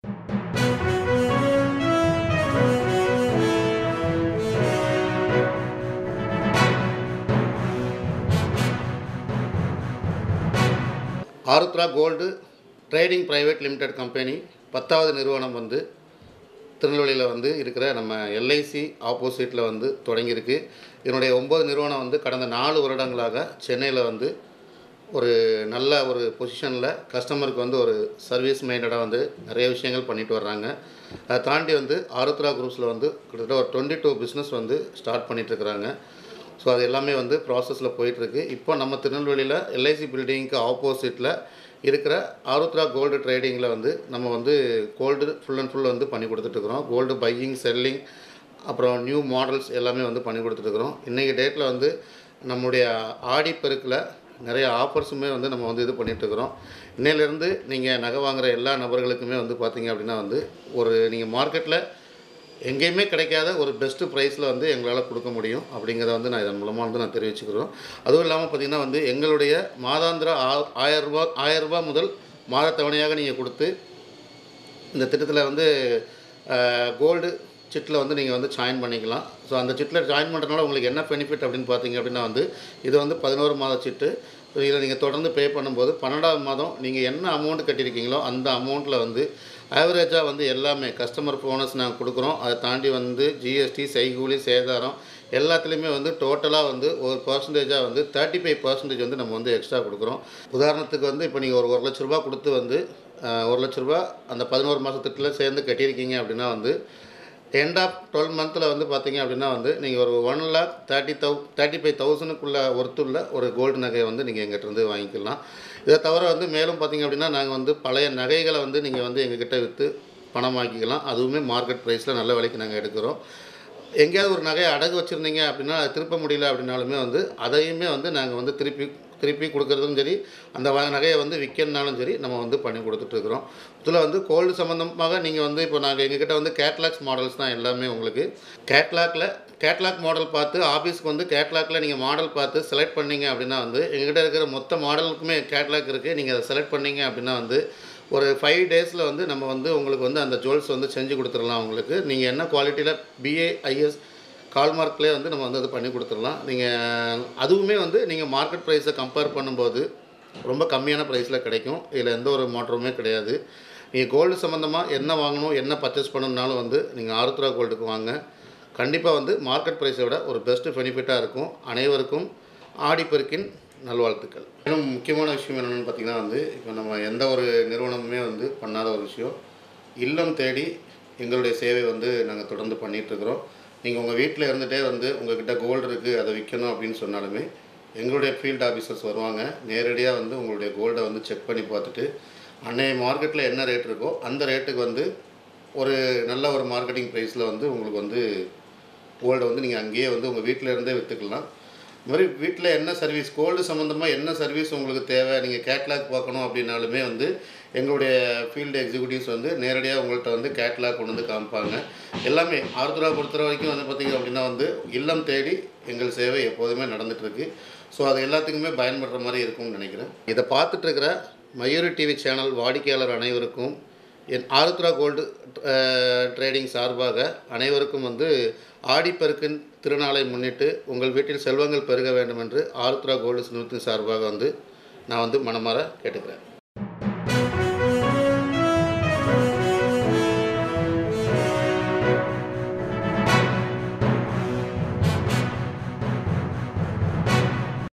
Arudra gold trading private limited company பத்தாவது நிறுவனம் வந்து திருநெல்வேலியில் வந்து இருக்கிற நம்ம எல்ஐசி ஆப்போசிட்டில் வந்து தொடங்கியிருக்கு இதனுடைய ஒம்பது நிறுவனம் வந்து கடந்த நாலு வருடங்களாக சென்னையில் வந்து ஒரு நல்ல ஒரு பொசிஷனில் கஸ்டமருக்கு வந்து ஒரு சர்வீஸ் மைண்டடாக வந்து நிறைய விஷயங்கள் பண்ணிட்டு வர்றாங்க அதை தாண்டி வந்து ஆருத்ரா குரூப்ஸில் வந்து கிட்டத்தட்ட ஒரு டுவெண்ட்டி டூ பிஸ்னஸ் வந்து ஸ்டார்ட் பண்ணிகிட்ருக்குறாங்க ஸோ அது எல்லாமே வந்து ப்ராசஸில் போயிட்டுருக்கு இப்போ நம்ம திருநெல்வேலியில் எல்ஐசி பில்டிங்க்கு ஆப்போசிட்டில் இருக்கிற ஆருத்ரா கோல்டு ட்ரேடிங்கில் வந்து நம்ம வந்து கோல்டு ஃபுல் அண்ட் ஃபுல் வந்து பண்ணி கொடுத்துட்ருக்குறோம் கோல்டு பையிங் செல்லிங் அப்புறம் நியூ மாடல்ஸ் எல்லாமே வந்து பண்ணி கொடுத்துட்ருக்குறோம் இன்றைக்கி டேட்டில் வந்து நம்முடைய ஆடி பெருக்கில் நிறைய ஆஃபர்ஸுமே வந்து நம்ம வந்து இது பண்ணிகிட்ருக்குறோம் இன்னையிலேருந்து நீங்கள் நகை வாங்குகிற எல்லா நபர்களுக்குமே வந்து பார்த்தீங்க அப்படின்னா வந்து ஒரு நீங்கள் மார்க்கெட்டில் எங்கேயுமே கிடைக்காத ஒரு பெஸ்ட்டு ப்ரைஸில் வந்து எங்களால் கொடுக்க முடியும் அப்படிங்கிறத வந்து நான் இதன் மூலமாக வந்து நான் தெரிவிச்சுக்கிறோம் அதுவும் இல்லாமல் பார்த்திங்கன்னா வந்து எங்களுடைய மாதாந்திர ஆ ஆயரரூபா ஆயரரூபா முதல் மாதத்தவணையாக நீங்கள் கொடுத்து இந்த திட்டத்தில் வந்து கோல்டு சிட்டில் வந்து நீங்கள் வந்து ஜாயின் பண்ணிக்கலாம் ஸோ அந்த சிட்டில் ஜாயின் பண்ணுறதுனால உங்களுக்கு என்ன பெனிஃபிட் அப்படின்னு பார்த்தீங்க அப்படின்னா வந்து இது வந்து பதினோரு மாத சிட்டு இதில் நீங்கள் தொடர்ந்து பே பண்ணும்போது பன்னெண்டாவது மாதம் நீங்கள் என்ன அமௌண்ட் கட்டியிருக்கீங்களோ அந்த அமௌண்ட்டில் வந்து ஆவரேஜாக வந்து எல்லாமே கஸ்டமர் போனஸ் நாங்கள் கொடுக்குறோம் அதை தாண்டி வந்து ஜிஎஸ்டி செய்கூலி சேதாரம் எல்லாத்துலேயுமே வந்து டோட்டலாக வந்து ஒரு பர்சன்டேஜாக வந்து தேர்ட்டி ஃபைவ் பர்சன்டேஜ் வந்து நம்ம வந்து எக்ஸ்ட்ரா கொடுக்குறோம் உதாரணத்துக்கு வந்து இப்போ நீங்கள் ஒரு ஒரு லட்ச ரூபா கொடுத்து வந்து அஹ், ஒரு லட்ச ரூபா அந்த பதினோரு மாதத்துக்குள்ள சேர்ந்து கட்டியிருக்கீங்க அப்படின்னா வந்து எண்ட் ஆஃப் டுவெல் மந்தில் வந்து பார்த்தீங்க அப்படின்னா வந்து நீங்கள் ஒரு one lakh thirty thou thirty five தௌசண்ட்க்குள்ளே ஒர்த்துள்ள ஒரு கோல்டு நகையை வந்து நீங்கள் எங்கிட்டேருந்து வாங்கிக்கலாம் இதை தவிர வந்து மேலும் பார்த்தீங்க அப்படின்னா நாங்கள் வந்து பழைய நகைகளை வந்து நீங்கள் வந்து எங்ககிட்ட விற்று பணமாக்கிக்கலாம் அதுவுமே மார்க்கெட் ப்ரைஸில் நல்ல விலைக்கு நாங்கள் எடுக்கிறோம் எங்கேயாவது ஒரு நகையை அடகு வச்சுருந்தீங்க அப்படின்னா அதை திருப்ப முடியல அப்படின்னாலுமே வந்து அதையுமே வந்து நாங்கள் வந்து திருப்பி திருப்பி கொடுக்குறதும் சரி அந்த வ- நகையை வந்து விற்கணுனாலும் சரி நம்ம வந்து பண்ணி கொடுத்துட்ருக்குறோம் இதில் வந்து கோல்டு சம்மந்தமாக நீங்கள் வந்து இப்போ நாங்கள் எங்ககிட்ட வந்து கேட்லாக்ஸ் மாடல்ஸ் தான் எல்லாமே உங்களுக்கு கேட்லாக்ல கேட்லாக் மாடல் பார்த்து ஆஃபீஸ்க்கு வந்து கேட்லாக்ல நீங்கள் மாடல் பார்த்து செலக்ட் பண்ணீங்க அப்படின்னா வந்து எங்ககிட்ட இருக்கிற மொத்த மாடலுக்குமே கேட்லாக் இருக்குது நீங்கள் அதை செலக்ட் பண்ணீங்க அப்படின்னா வந்து ஒரு ஃபைவ் டேஸில் வந்து நம்ம வந்து உங்களுக்கு வந்து அந்த ஜுவல்ஸ் வந்து செஞ்சு கொடுத்துடலாம் உங்களுக்கு நீங்கள் என்ன குவாலிட்டியில் பிஏஐஎஸ் கால்மார்க்லேயே வந்து நம்ம வந்து அது பண்ணி கொடுத்துடலாம் நீங்கள் அதுவுமே வந்து நீங்கள் மார்க்கெட் ப்ரைஸை கம்பேர் பண்ணும்போது ரொம்ப கம்மியான ப்ரைஸில் கிடைக்கும் இதில் எந்த ஒரு மாற்றமுமே கிடையாது நீங்கள் கோல்டு சம்மந்தமாக என்ன வாங்கணும் என்ன பர்ச்சேஸ் பண்ணணும்னாலும் வந்து நீங்கள் ஆருத்ரா கோல்டுக்கு வாங்க கண்டிப்பாக வந்து மார்க்கெட் ப்ரைஸை விட ஒரு பெஸ்ட்டு பெனிஃபிட்டாக இருக்கும் அனைவருக்கும் ஆடிப்பெருக்கின் நல்வாழ்த்துக்கள் இன்னும் முக்கியமான விஷயம் என்னென்னு பார்த்தீங்கன்னா வந்து இப்போ நம்ம எந்த ஒரு நிறுவனமுமே வந்து பண்ணாத ஒரு விஷயம் இல்லம் தேடி எங்களுடைய சேவை வந்து நாங்கள் தொடர்ந்து பண்ணிகிட்ருக்குறோம் நீங்கள் உங்கள் வீட்டில் இருந்துகிட்டே வந்து உங்ககிட்ட கோல்டு இருக்குது அதை விற்கணும் அப்படின்னு சொன்னாலுமே எங்களுடைய ஃபீல்டு ஆஃபீஸர்ஸ் வருவாங்க நேரடியாக வந்து உங்களுடைய கோல்டை வந்து செக் பண்ணி பார்த்துட்டு அன்னைய மார்க்கெட்டில் என்ன ரேட் இருக்கோ அந்த ரேட்டுக்கு வந்து ஒரு நல்ல ஒரு மார்க்கெட்டிங் ப்ரைஸில் வந்து உங்களுக்கு வந்து கோல்டை வந்து நீங்கள் அங்கேயே வந்து உங்கள் வீட்டில் இருந்தே விற்றுக்கலாம் இது மாதிரி வீட்டில் என்ன சர்வீஸ் கோல்டு சம்மந்தமாக என்ன சர்வீஸ் உங்களுக்கு தேவை நீங்கள் கேட்லாக் பார்க்கணும் அப்படின்னாலுமே வந்து எங்களுடைய ஃபீல்டு எக்ஸிக்யூட்டிவ்ஸ் வந்து நேரடியாக உங்கள்கிட்ட வந்து கேட்லாக் கொண்டு வந்து காமிப்பாங்க எல்லாமே ஆருத்ரா பொறுத்த வரைக்கும் வந்து பார்த்திங்க அப்படின்னா வந்து இல்லம் தேடி எங்கள் சேவை எப்போதுமே நடந்துகிட்ருக்கு ஸோ அது எல்லாத்துக்குமே பயன்படுற மாதிரி இருக்கும்னு நினைக்கிறேன் இதை பார்த்துட்டு இருக்கிற மயூரி டிவி சேனல் வாடிக்கையாளர் அனைவருக்கும் என் ஆருத்ரா கோல்டு ட்ரேடிங் சார்பாக அனைவருக்கும் வந்து ஆடிப்பெருக்கின் திருநாளை முன்னிட்டு உங்கள் வீட்டில் செல்வங்கள் பெருக வேண்டும் என்று ஆருத்ரா கோல்டு நிறுவனத்தின் சார்பாக வந்து நான் வந்து மனமாற கேட்டுக்கிறேன்